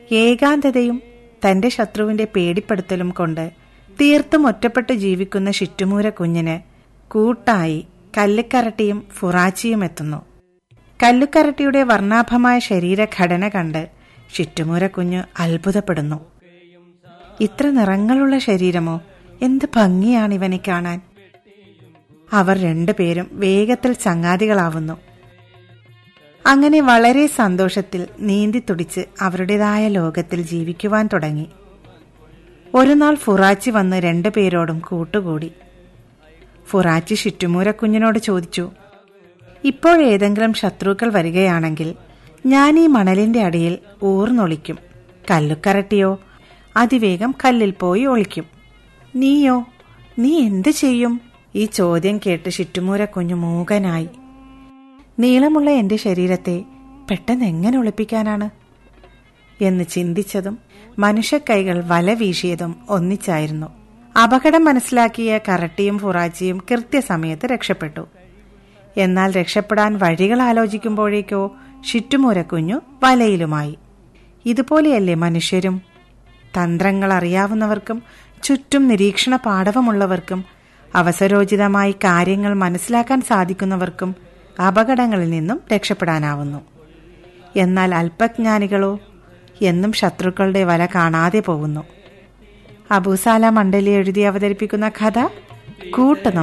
ഏകാന്തതയും തന്റെ ശത്രുവിന്റെ പേടിപ്പെടുത്തലും കൊണ്ട് തീർത്തും ഒറ്റപ്പെട്ട് ജീവിക്കുന്ന ഷിറ്റുമൂര കുഞ്ഞിന് കൂട്ടായി കല്ലുക്കരട്ടിയും ഫുറാച്ചിയും എത്തുന്നു കല്ലുക്കരട്ടിയുടെ വർണ്ണാഭമായ ശരീരഘടന കണ്ട് ഷിറ്റുമൂര കുഞ്ഞ് അത്ഭുതപ്പെടുന്നു ഇത്ര നിറങ്ങളുള്ള ശരീരമോ എന്ത് ഭംഗിയാണ് ഇവനെ കാണാൻ അവർ രണ്ടുപേരും വേഗത്തിൽ ചങ്ങാതികളാവുന്നു അങ്ങനെ വളരെ സന്തോഷത്തിൽ നീന്തി തുടിച്ച് അവരുടേതായ ലോകത്തിൽ ജീവിക്കുവാൻ തുടങ്ങി ഒരു നാൾ ഫുറാച്ചി വന്ന് രണ്ടുപേരോടും കൂട്ടുകൂടി ഫുറാച്ചി ഷിറ്റുമൂര കുഞ്ഞിനോട് ചോദിച്ചു ഇപ്പോഴേതെങ്കിലും ശത്രുക്കൾ വരികയാണെങ്കിൽ ഞാൻ ഈ മണലിന്റെ അടിയിൽ ഊർന്നൊളിക്കും കല്ലുക്കരട്ടിയോ അതിവേഗം കല്ലിൽ പോയി ഒളിക്കും നീയോ നീ എന്ത് ചെയ്യും ഈ ചോദ്യം കേട്ട് ഷിറ്റുമൂര കുഞ്ഞു മൂകനായി നീളമുള്ള എന്റെ ശരീരത്തെ പെട്ടെന്ന് എങ്ങനെ ഒളിപ്പിക്കാനാണ് എന്ന് ചിന്തിച്ചതും മനുഷ്യക്കൈകൾ വല വീശിയതും ഒന്നിച്ചായിരുന്നു അപകടം മനസ്സിലാക്കിയ കറട്ടിയും ഫുറാച്ചിയും കൃത്യസമയത്ത് രക്ഷപ്പെട്ടു എന്നാൽ രക്ഷപ്പെടാൻ വഴികൾ ആലോചിക്കുമ്പോഴേക്കോ ഷിറ്റുമൂരക്കുഞ്ഞു വലയിലുമായി ഇതുപോലെയല്ലേ മനുഷ്യരും തന്ത്രങ്ങൾ അറിയാവുന്നവർക്കും ചുറ്റും നിരീക്ഷണ പാടവമുള്ളവർക്കും അവസരോചിതമായി കാര്യങ്ങൾ മനസ്സിലാക്കാൻ സാധിക്കുന്നവർക്കും അപകടങ്ങളിൽ നിന്നും രക്ഷപ്പെടാനാവുന്നു എന്നാൽ അല്പജ്ഞാനികളോ എന്നും ശത്രുക്കളുടെ വല കാണാതെ പോകുന്നു അബൂസാല മണ്ഡലി എഴുതി അവതരിപ്പിക്കുന്ന കഥ കൂട്ട്